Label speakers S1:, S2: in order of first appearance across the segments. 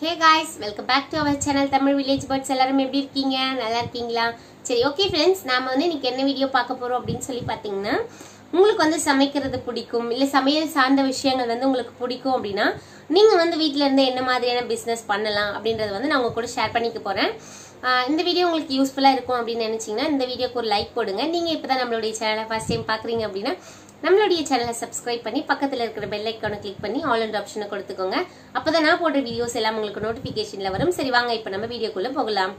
S1: hey guys welcome back to our channel Tamil village birds எல்லாரும் எப்படி இருக்கீங்க நல்லா இருக்கீங்களா சரி ஓகே ஃப்ரெண்ட்ஸ் நாம வந்து இன்னைக்கு என்ன வீடியோ பார்க்க போறோம் அப்படின்னு சொல்லி பார்த்தீங்கன்னா உங்களுக்கு வந்து சமைக்கிறது பிடிக்கும் இல்லை சமையல் சார்ந்த விஷயங்கள் வந்து உங்களுக்கு பிடிக்கும் அப்படின்னா நீங்கள் வந்து வீட்டில் இருந்து என்ன மாதிரியான பிஸ்னஸ் பண்ணலாம் அப்படின்றத வந்து நான் உங்க கூட ஷேர் பண்ணிக்க போகிறேன் இந்த வீடியோ உங்களுக்கு யூஸ்ஃபுல்லாக இருக்கும் அப்படின்னு நினச்சிங்கன்னா இந்த வீடியோக்கு ஒரு லைக் போடுங்க நீங்கள் இப்போ தான் நம்மளுடைய சேனலை ஃபர்ஸ்ட் டைம் பார்க்குறீங்க அப்படின்னா நம்மளுடைய சேனலை சப்ஸ்கிரைப் பண்ணி பக்கத்தில் இருக்கிற பெல் ஐக்கானை கிளிக் பண்ணி ஆல் அண்ட் ஆப்ஷனை கொடுத்துக்கோங்க அப்பதான் நான் போடுற வீடியோஸ் எல்லாம் உங்களுக்கு நோட்டிஃபிகேஷன்ல வரும் சரி வாங்க இப்போ நம்ம வீடியோக்குள்ள போகலாம்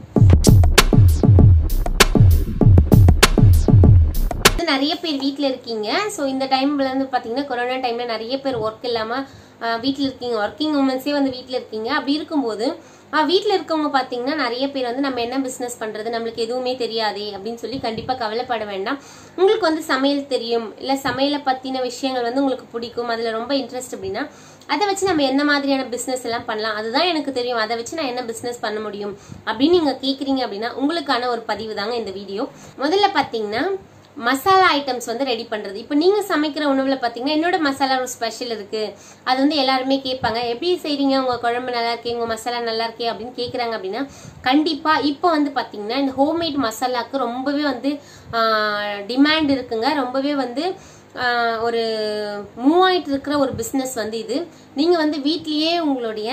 S1: வந்து நிறைய பேர் வீட்டில் இருக்கீங்க ஸோ இந்த டைம்ல வந்து பார்த்தீங்கன்னா கொரோனா டைம்ல நிறைய பேர் ஒர்க் இல்லாமல் வீட்டில் இருக்கீங்க ஒர்க்கிங் உமன்ஸே வந்து வீட்டில் இருக்கீங்க அப்படி இருக்கும்போது வீட்டில் இருக்கவங்க பார்த்தீங்கன்னா நிறைய பேர் வந்து நம்ம என்ன பிஸ்னஸ் பண்ணுறது நம்மளுக்கு எதுவுமே தெரியாதே அப்படின்னு சொல்லி கண்டிப்பாக கவலைப்பட வேண்டாம் உங்களுக்கு வந்து சமையல் தெரியும் இல்லை சமையலை பற்றின விஷயங்கள் வந்து உங்களுக்கு பிடிக்கும் அதில் ரொம்ப இன்ட்ரெஸ்ட் அப்படின்னா அதை வச்சு நம்ம என்ன மாதிரியான பிஸ்னஸ் எல்லாம் பண்ணலாம் அதுதான் எனக்கு தெரியும் அதை வச்சு நான் என்ன பிஸ்னஸ் பண்ண முடியும் அப்படின்னு நீங்கள் கேட்குறீங்க அப்படின்னா உங்களுக்கான ஒரு பதிவு தாங்க இந்த வீடியோ முதல்ல பார்த்தீங்கன்னா மசாலா ஐட்டம்ஸ் வந்து ரெடி பண்றது இப்போ நீங்க சமைக்கிற உணவுல பாத்தீங்கன்னா என்னோட மசாலா ஒரு ஸ்பெஷல் இருக்கு அது வந்து எல்லாருமே கேட்பாங்க எப்படி செய்றீங்க உங்க குழம்பு நல்லா இருக்கே உங்க மசாலா நல்லா இருக்கே அப்படின்னு கேக்குறாங்க அப்படின்னா கண்டிப்பா இப்போ வந்து பாத்தீங்கன்னா இந்த ஹோம்மேட் மசாலாக்கு ரொம்பவே வந்து டிமாண்ட் இருக்குங்க ரொம்பவே வந்து ஒரு மூவ் ஆயிட்டு இருக்கிற ஒரு பிஸ்னஸ் வந்து இது நீங்க வந்து வீட்லயே உங்களுடைய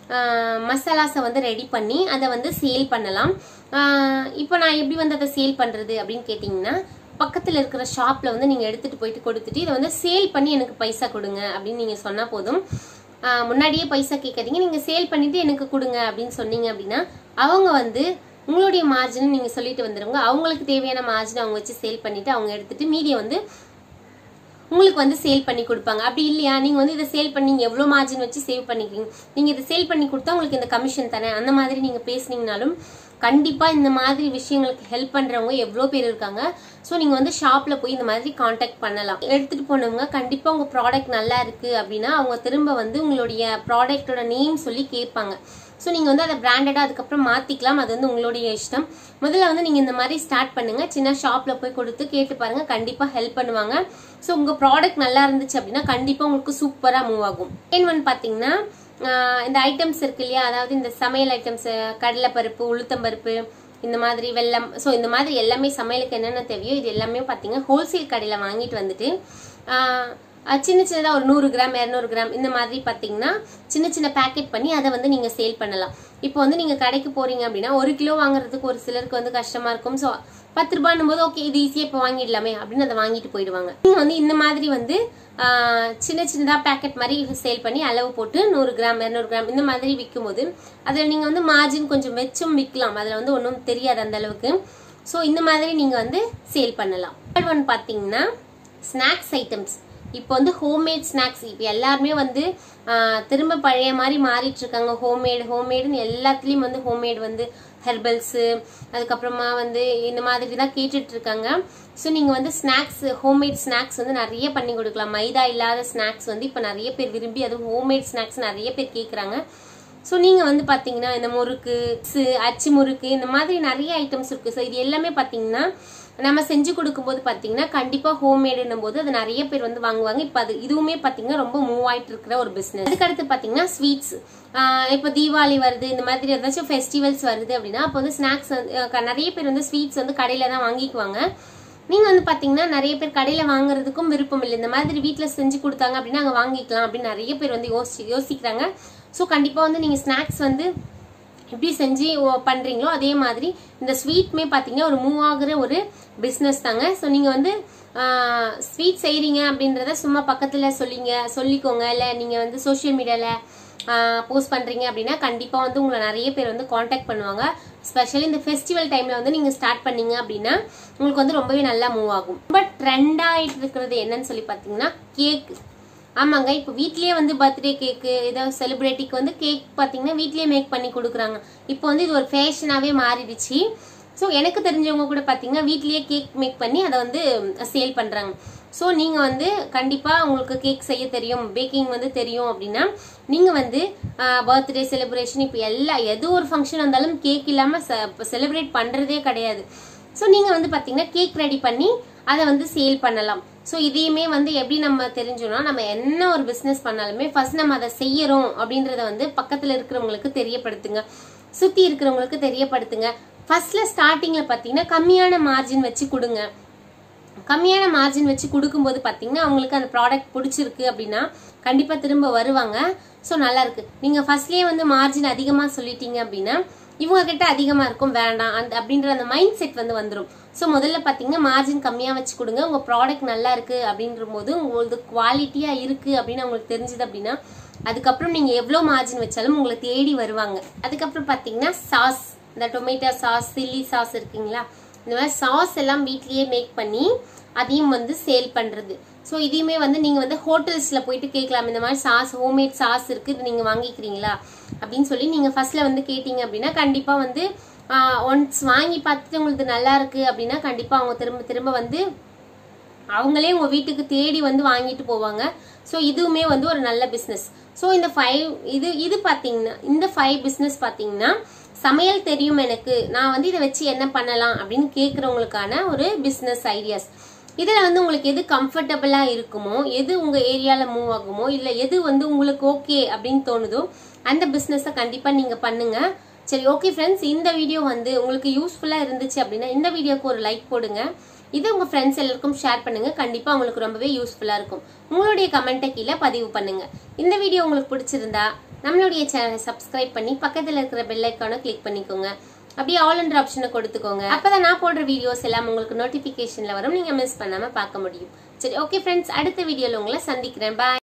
S1: மசாலாஸை வந்து ரெடி பண்ணி அதை வந்து சேல் பண்ணலாம் இப்போ நான் எப்படி வந்து அதை சேல் பண்றது அப்படின்னு கேட்டிங்கன்னா பக்கத்தில் இருக்கிற ஷாப்பில் வந்து நீங்கள் எடுத்துகிட்டு போயிட்டு கொடுத்துட்டு இதை வந்து சேல் பண்ணி எனக்கு பைசா கொடுங்க அப்படின்னு நீங்கள் சொன்னால் போதும் முன்னாடியே பைசா கேட்காதீங்க நீங்கள் சேல் பண்ணிவிட்டு எனக்கு கொடுங்க அப்படின்னு சொன்னீங்க அப்படின்னா அவங்க வந்து உங்களுடைய மார்ஜின் நீங்கள் சொல்லிட்டு வந்துடுங்க அவங்களுக்கு தேவையான மார்ஜின் அவங்க வச்சு சேல் பண்ணிவிட்டு அவங்க எடுத்துகிட்டு மீதியை வந்து உங்களுக்கு வந்து சேல் பண்ணி கொடுப்பாங்க அப்படி இல்லையா நீங்கள் வந்து இதை சேல் பண்ணி எவ்வளோ மார்ஜின் வச்சு சேவ் பண்ணிக்கிறீங்க நீங்கள் இதை சேல் பண்ணி கொடுத்தா உங்களுக்கு இந்த கமிஷன் தானே அந்த மாதிரி நீங்கள் பேசுனீங்கனாலும் கண்டிப்பாக இந்த மாதிரி விஷயங்களுக்கு ஹெல்ப் பண்ணுறவங்க எவ்வளோ பேர் இருக்காங்க ஸோ நீங்கள் வந்து ஷாப்பில் போய் இந்த மாதிரி காண்டாக்ட் பண்ணலாம் எடுத்துகிட்டு போனவங்க கண்டிப்பாக உங்கள் ப்ராடக்ட் நல்லா இருக்குது அப்படின்னா அவங்க திரும்ப வந்து உங்களுடைய ப்ராடக்டோட நேம் சொல்லி கேட்பாங்க ஸோ நீங்கள் வந்து அதை பிராண்டடாக அதுக்கப்புறம் மாற்றிக்கலாம் அது வந்து உங்களுடைய இஷ்டம் முதல்ல வந்து நீங்கள் இந்த மாதிரி ஸ்டார்ட் பண்ணுங்கள் சின்ன ஷாப்பில் போய் கொடுத்து கேட்டு பாருங்கள் கண்டிப்பாக ஹெல்ப் பண்ணுவாங்க ஸோ உங்கள் ப்ராடக்ட் நல்லா இருந்துச்சு அப்படின்னா கண்டிப்பாக உங்களுக்கு சூப்பராக மூவ் ஆகும் ஏன் ஒன் பார்த்தீங்கன்னா இந்த ஐட்டம்ஸ் இருக்கு இல்லையா அதாவது இந்த சமையல் ஐட்டம்ஸ் கடலைப்பருப்பு உளுத்தம்பருப்பு இந்த மாதிரி வெல்லம் ஸோ இந்த மாதிரி எல்லாமே சமையலுக்கு என்னென்ன தேவையோ இது எல்லாமே பார்த்தீங்கன்னா ஹோல்சேல் கடையில் வாங்கிட்டு வந்துட்டு சின்ன சின்னதாக ஒரு நூறு கிராம் இரநூறு கிராம் இந்த மாதிரி பார்த்தீங்கன்னா சின்ன சின்ன பேக்கெட் பண்ணி அதை வந்து நீங்கள் சேல் பண்ணலாம் இப்போ வந்து நீங்கள் கடைக்கு போறீங்க அப்படின்னா ஒரு கிலோ வாங்குறதுக்கு ஒரு சிலருக்கு வந்து கஷ்டமா இருக்கும் ஸோ பத்து ரூபான்னும் போது ஓகே இது ஈஸியாக இப்போ வாங்கிடலாமே அப்படின்னு அதை வாங்கிட்டு போயிடுவாங்க நீங்கள் வந்து இந்த மாதிரி வந்து சின்ன சின்னதாக பேக்கெட் மாதிரி சேல் பண்ணி அளவு போட்டு நூறு கிராம் இரநூறு கிராம் இந்த மாதிரி விற்கும் போது அதில் நீங்கள் வந்து மார்ஜின் கொஞ்சம் வச்சும் விற்கலாம் அதில் வந்து ஒன்றும் தெரியாது அந்த அளவுக்கு ஸோ இந்த மாதிரி நீங்கள் வந்து சேல் பண்ணலாம் தேர்ட் ஒன் பார்த்தீங்கன்னா ஸ்நாக்ஸ் ஐட்டம்ஸ் இப்போ வந்து ஹோம்மேட் ஸ்நாக்ஸ் இப்போ எல்லாருமே வந்து திரும்ப பழைய மாதிரி மாறிட்டு இருக்காங்க ஹோம்மேடு ஹோம்மேடுன்னு எல்லாத்துலேயும் வந்து ஹோம்மேட் வந்து ஹெர்பல்ஸு அதுக்கப்புறமா வந்து இந்த மாதிரி தான் கேட்டுட்டு இருக்காங்க ஸோ நீங்கள் வந்து ஸ்நாக்ஸ் ஹோம்மேட் ஸ்நாக்ஸ் வந்து நிறைய பண்ணி கொடுக்கலாம் மைதா இல்லாத ஸ்நாக்ஸ் வந்து இப்போ நிறைய பேர் விரும்பி அதுவும் ஹோம்மேட் ஸ்நாக்ஸ் நிறைய பேர் கேட்குறாங்க ஸோ நீங்கள் வந்து பார்த்தீங்கன்னா இந்த முறுக்கு அச்சு முறுக்கு இந்த மாதிரி நிறைய ஐட்டம்ஸ் இருக்குது ஸோ இது எல்லாமே பார்த்தீங்கன்னா நம்ம செஞ்சு கொடுக்கும்போது பார்த்தீங்கன்னா கண்டிப்பாக ஹோம்மேடுன்னும் போது அது நிறைய பேர் வந்து வாங்குவாங்க இப்போ அது இதுவுமே பார்த்தீங்கன்னா ரொம்ப மூவ் ஆயிட்டு இருக்கிற ஒரு பிஸ்னஸ் அதுக்கடுத்து பார்த்தீங்கன்னா ஸ்வீட்ஸ் இப்போ தீபாவளி வருது இந்த மாதிரி ஏதாச்சும் ஃபெஸ்டிவல்ஸ் வருது அப்படின்னா அப்போ வந்து ஸ்நாக்ஸ் நிறைய பேர் வந்து ஸ்வீட்ஸ் வந்து கடையில் தான் வாங்கிக்குவாங்க நீங்கள் வந்து பார்த்தீங்கன்னா நிறைய பேர் கடையில் வாங்குறதுக்கும் விருப்பம் இல்லை இந்த மாதிரி வீட்டில் செஞ்சு கொடுத்தாங்க அப்படின்னா அங்கே வாங்கிக்கலாம் அப்படின்னு நிறைய பேர் வந்து யோசி யோசிக்கிறாங்க ஸோ கண்டிப்பாக வந்து நீங்கள் ஸ்நாக்ஸ் வந்து எப்படி செஞ்சு பண்ணுறீங்களோ அதே மாதிரி இந்த ஸ்வீட்மே பார்த்தீங்கன்னா ஒரு மூவ் ஆகுற ஒரு பிஸ்னஸ் தாங்க ஸோ நீங்கள் வந்து ஸ்வீட் செய்கிறீங்க அப்படின்றத சும்மா பக்கத்தில் சொல்லிங்க சொல்லிக்கோங்க இல்லை நீங்கள் வந்து சோஷியல் மீடியாவில் போஸ்ட் பண்ணுறீங்க அப்படின்னா கண்டிப்பாக வந்து உங்களை நிறைய பேர் வந்து காண்டாக்ட் பண்ணுவாங்க ஸ்பெஷலி இந்த ஃபெஸ்டிவல் டைமில் வந்து நீங்கள் ஸ்டார்ட் பண்ணீங்க அப்படின்னா உங்களுக்கு வந்து ரொம்பவே நல்லா மூவ் ஆகும் ரொம்ப ட்ரெண்டாகிட்டு இருக்கிறது என்னன்னு சொல்லி பார்த்தீங்கன்னா கேக் ஆமாங்க இப்போ வீட்லயே வந்து பர்த்டே கேக்கு ஏதாவது செலிப்ரிட்டிக்கு வந்து கேக் பார்த்தீங்கன்னா வீட்லயே மேக் பண்ணி கொடுக்குறாங்க இப்போ வந்து இது ஒரு ஃபேஷனாகவே மாறிடுச்சு ஸோ எனக்கு தெரிஞ்சவங்க கூட பார்த்தீங்கன்னா வீட்லயே கேக் மேக் பண்ணி அதை வந்து சேல் பண்ணுறாங்க ஸோ நீங்கள் வந்து கண்டிப்பாக உங்களுக்கு கேக் செய்ய தெரியும் பேக்கிங் வந்து தெரியும் அப்படின்னா நீங்கள் வந்து பர்த்டே செலிப்ரேஷன் இப்போ எல்லா எது ஒரு ஃபங்க்ஷன் வந்தாலும் கேக் இல்லாமல் செலிப்ரேட் பண்ணுறதே கிடையாது ஸோ நீங்கள் வந்து பார்த்தீங்கன்னா கேக் ரெடி பண்ணி அதை வந்து சேல் பண்ணலாம் ஸோ இதையுமே வந்து எப்படி நம்ம தெரிஞ்சோம்னா நம்ம என்ன ஒரு பிஸ்னஸ் பண்ணாலுமே ஃபர்ஸ்ட் நம்ம அதை செய்யறோம் அப்படின்றத வந்து பக்கத்துல இருக்கிறவங்களுக்கு தெரியப்படுத்துங்க சுத்தி இருக்கிறவங்களுக்கு தெரியப்படுத்துங்க ஃபர்ஸ்ட்ல ஸ்டார்டிங்ல பாத்தீங்கன்னா கம்மியான மார்ஜின் வச்சு கொடுங்க கம்மியான மார்ஜின் வச்சு கொடுக்கும்போது பார்த்தீங்கன்னா அவங்களுக்கு அந்த ப்ராடக்ட் பிடிச்சிருக்கு அப்படின்னா கண்டிப்பாக திரும்ப வருவாங்க ஸோ நல்லா இருக்கு நீங்கள் ஃபர்ஸ்ட்லேயே வந்து மார்ஜின் அதிகமாக சொல்லிட்டீங்க அப்படின்னா இவங்க கிட்ட அதிகமாக இருக்கும் வேண்டாம் அந்த அப்படின்ற அந்த மைண்ட் செட் வந்து வந்துடும் ஸோ முதல்ல பார்த்தீங்கன்னா மார்ஜின் கம்மியாக வச்சு கொடுங்க உங்கள் ப்ராடக்ட் நல்லா இருக்கு அப்படின்ற போது உங்களுக்கு குவாலிட்டியாக இருக்கு அப்படின்னு அவங்களுக்கு தெரிஞ்சது அப்படின்னா அதுக்கப்புறம் நீங்கள் எவ்வளோ மார்ஜின் வச்சாலும் உங்களை தேடி வருவாங்க அதுக்கப்புறம் பார்த்தீங்கன்னா சாஸ் இந்த டொமேட்டோ சாஸ் சில்லி சாஸ் இருக்குங்களா இந்த மாதிரி சாஸ் எல்லாம் வீட்லயே மேக் பண்ணி அதையும் வந்து சேல் பண்றது ஸோ இதையுமே வந்து நீங்க வந்து ஹோட்டல்ஸ்ல போயிட்டு கேட்கலாம் இந்த மாதிரி சாஸ் ஹோம்மேட் சாஸ் இருக்கு இது நீங்க வாங்கிக்கிறீங்களா அப்படின்னு சொல்லி நீங்க ஃபர்ஸ்ட்ல வந்து கேட்டீங்க அப்படின்னா கண்டிப்பா வந்து ஒன்ஸ் வாங்கி பார்த்துட்டு உங்களுக்கு நல்லா இருக்கு அப்படின்னா கண்டிப்பா அவங்க திரும்ப திரும்ப வந்து அவங்களே உங்க வீட்டுக்கு தேடி வந்து வாங்கிட்டு போவாங்க ஸோ இதுவுமே வந்து ஒரு நல்ல பிஸ்னஸ் ஸோ இந்த ஃபைவ் இது இது பார்த்தீங்கன்னா இந்த ஃபைவ் பிஸ்னஸ் பார்த்தீங்கன்னா சமையல் தெரியும் எனக்கு நான் வந்து இதை வச்சு என்ன பண்ணலாம் அப்படின்னு கேட்குறவங்களுக்கான ஒரு பிஸ்னஸ் ஐடியாஸ் இதில் வந்து உங்களுக்கு எது கம்ஃபர்டபுளாக இருக்குமோ எது உங்கள் ஏரியாவில் மூவ் ஆகுமோ இல்லை எது வந்து உங்களுக்கு ஓகே அப்படின்னு தோணுதோ அந்த பிஸ்னஸை கண்டிப்பாக நீங்கள் பண்ணுங்க சரி ஓகே ஃப்ரெண்ட்ஸ் இந்த வீடியோ வந்து உங்களுக்கு யூஸ்ஃபுல்லாக இருந்துச்சு அப்படின்னா இந்த வீடியோக்கு ஒரு லைக் போடுங்க இது உங்க ஃப்ரெண்ட்ஸ் எல்லாருக்கும் ஷேர் பண்ணுங்க கண்டிப்பா உங்களுக்கு ரொம்பவே யூஸ்ஃபுல்லா இருக்கும் உங்களுடைய கமெண்ட்டை கீழே பதிவு பண்ணுங்க இந்த வீடியோ உங்களுக்கு பிடிச்சிருந்தா நம்மளுடைய சேனலை சப்ஸ்கிரைப் பண்ணி பக்கத்துல இருக்கிற பெல் ஐக்கானை கிளிக் பண்ணிக்கோங்க அப்படியே ஆல் என்ற ஆப்ஷனை கொடுத்துக்கோங்க அப்பதான் நான் போடுற வீடியோஸ் எல்லாம் உங்களுக்கு நோட்டிபிகேஷன்ல வரும் நீங்க மிஸ் பண்ணாம பார்க்க முடியும் சரி ஓகே ஃப்ரெண்ட்ஸ் அடுத்த வீடியோல உங்களை சந்திக்கிறேன் பாய்